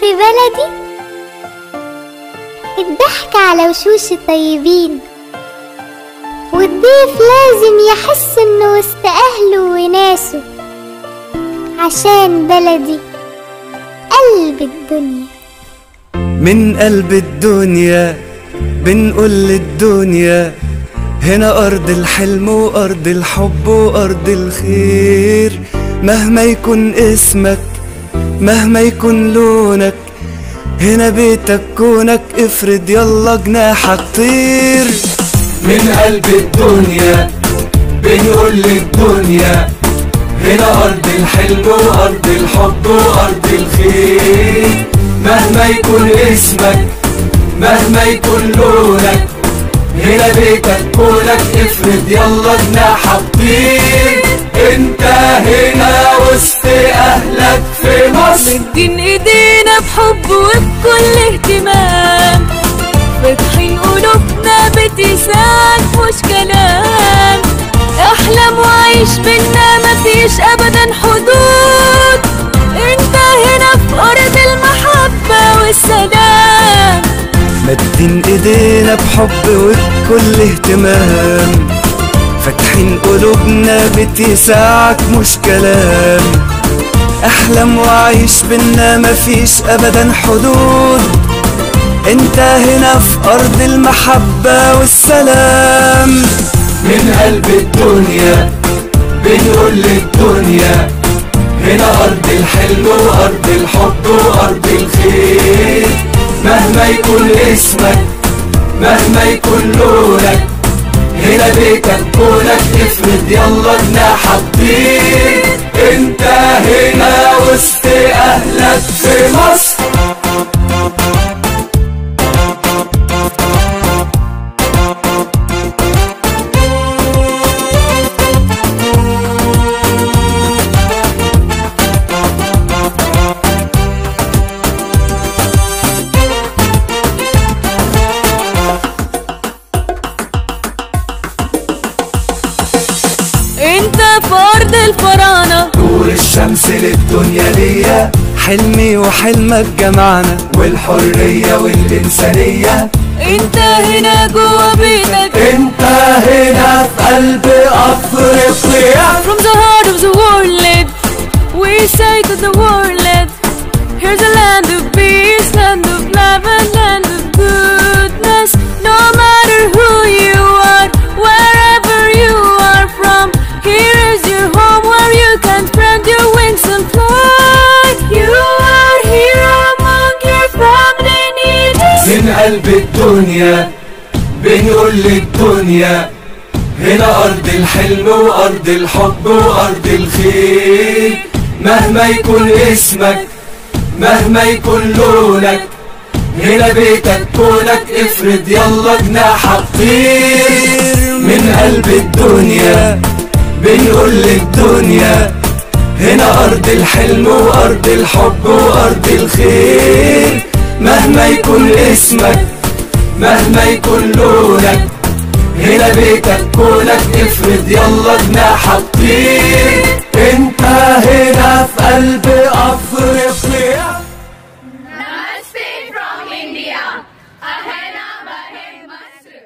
في بلدي الضحك على وشوش الطيبين والضيف لازم يحس انه وسط اهله وناسه عشان بلدي قلب الدنيا من قلب الدنيا بنقول للدنيا هنا أرض الحلم وأرض الحب وأرض الخير مهما يكون اسمك مهما يكون لونك هنا بيتك كونك افرد يلا جناحك طير من قلب الدنيا بنقول للدنيا هنا أرض الحلم وأرض الحب وأرض الخير مهما يكون اسمك مهما يكون لونك هنا بيتك كونك افرد يلا جناحك طير انت هنا وسط اهلك في مصر مدين ايدينا بحب وبكل اهتمام فاتحين قلوبنا باتساع مش كلام احلم وعيش بينا مفيش ابدا حدود انت هنا في ارض المحبة والسلام مدين ايدينا بحب وبكل اهتمام فاتحين قلوبنا باتساعك مش كلام احلم وعيش بينا مفيش ابدا حدود انت هنا في ارض المحبة والسلام من قلب الدنيا بنقول للدنيا هنا ارض الحلم وارض الحب وارض الخير مهما يكون اسمك مهما يكون لونك هنا بيتك كونك افرد يلا جناحك طير انت هنا وسط اهلك في مصر انت في ارض الفراعنة نور الشمس للدنيا ليا حلمي وحلمك جمعنا والحرية والإنسانية انت هنا جوا بيتك انت هنا في قلب أفريقيا From the heart of the world We say to the world Here's a land of peace, land of love and land of goodness No matter who you are, wherever you are from Here is your home where you can spread your wings and fly You are here among your family needs من قلب الدنيا بنقول للدنيا هنا أرض الحلم وأرض الحب وأرض الخير مهما يكون اسمك مهما يكون لونك هنا بيتك كونك افرد يلا جناحك طير من قلب الدنيا بنقول للدنيا هنا أرض الحلم وأرض الحب وأرض الخير مهما يكون اسمك مهما يكون لونك هنا بيتك كونك افرد يلا جناحك طير انت هنا في قلب افريقيا Namaste from India. Ahena Bahe Masr.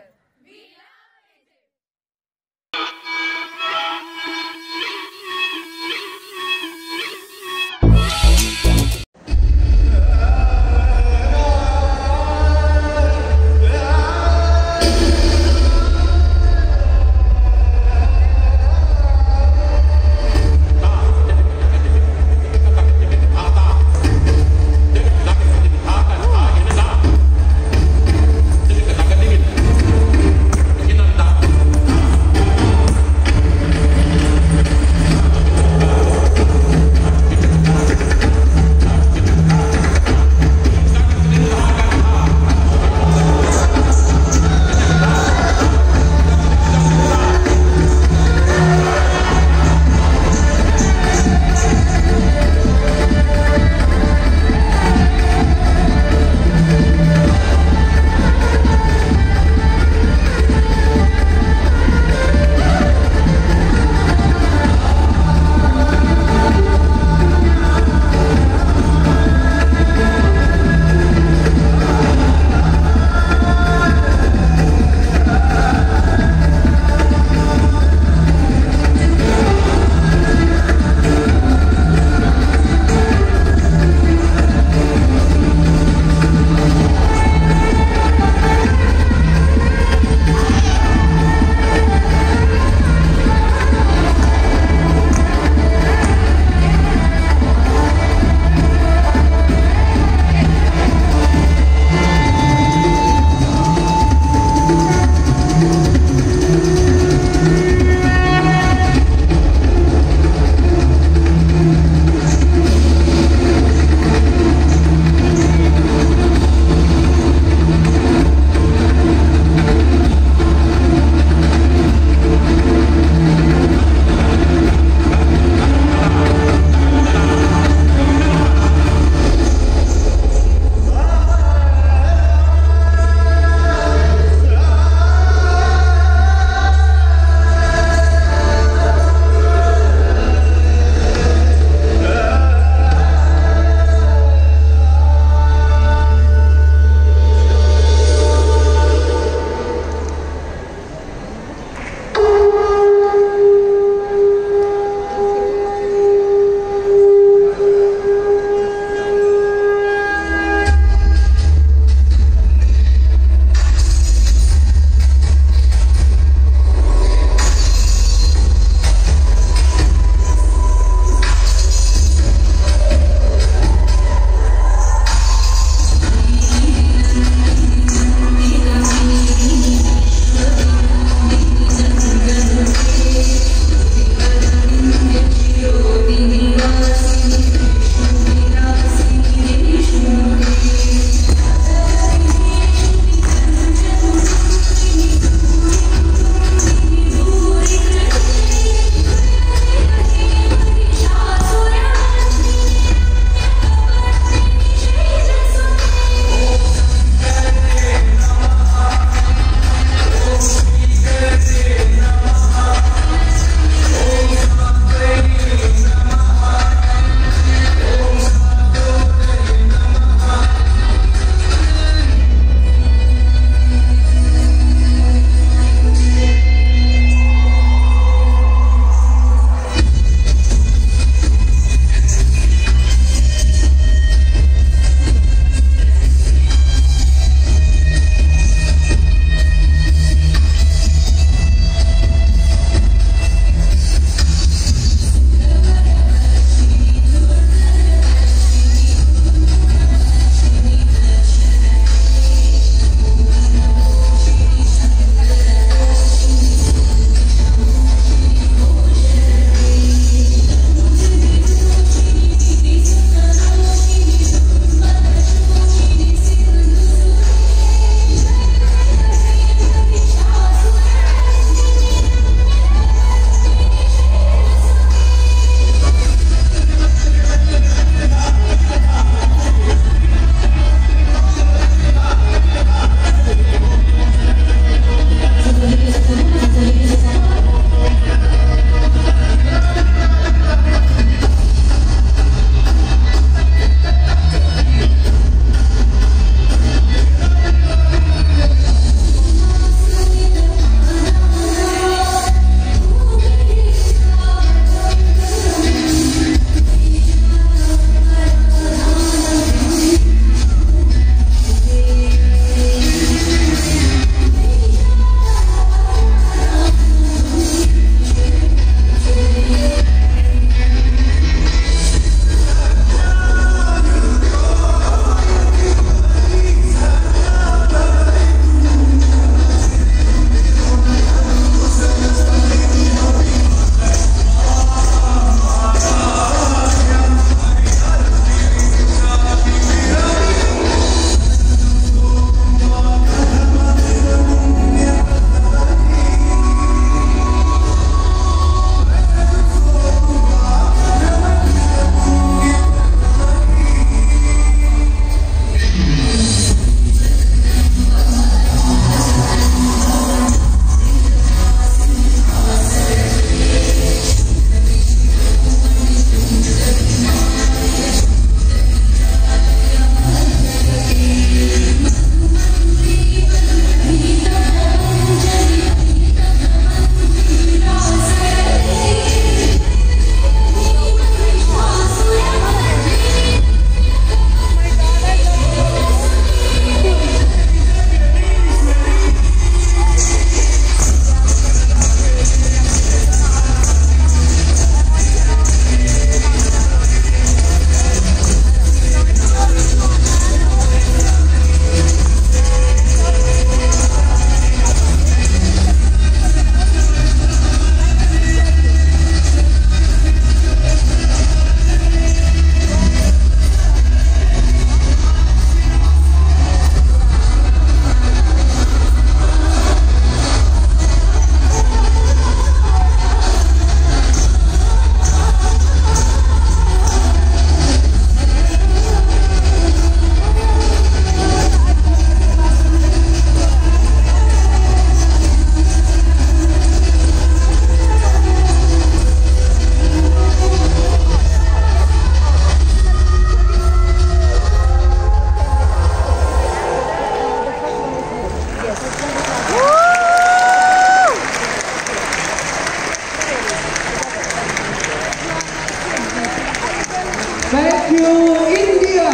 Thank you India.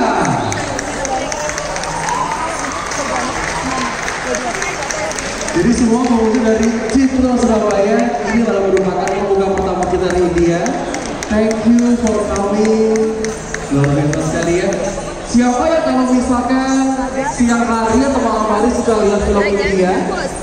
Jadi semua pengunjung dari Citra Surabaya ini adalah merupakan pembuka pertama kita dari India. Thank you for coming. Luar biasa sekali ya. Siapa yang kalau misalkan siang hari atau malam hari suka lihat film India,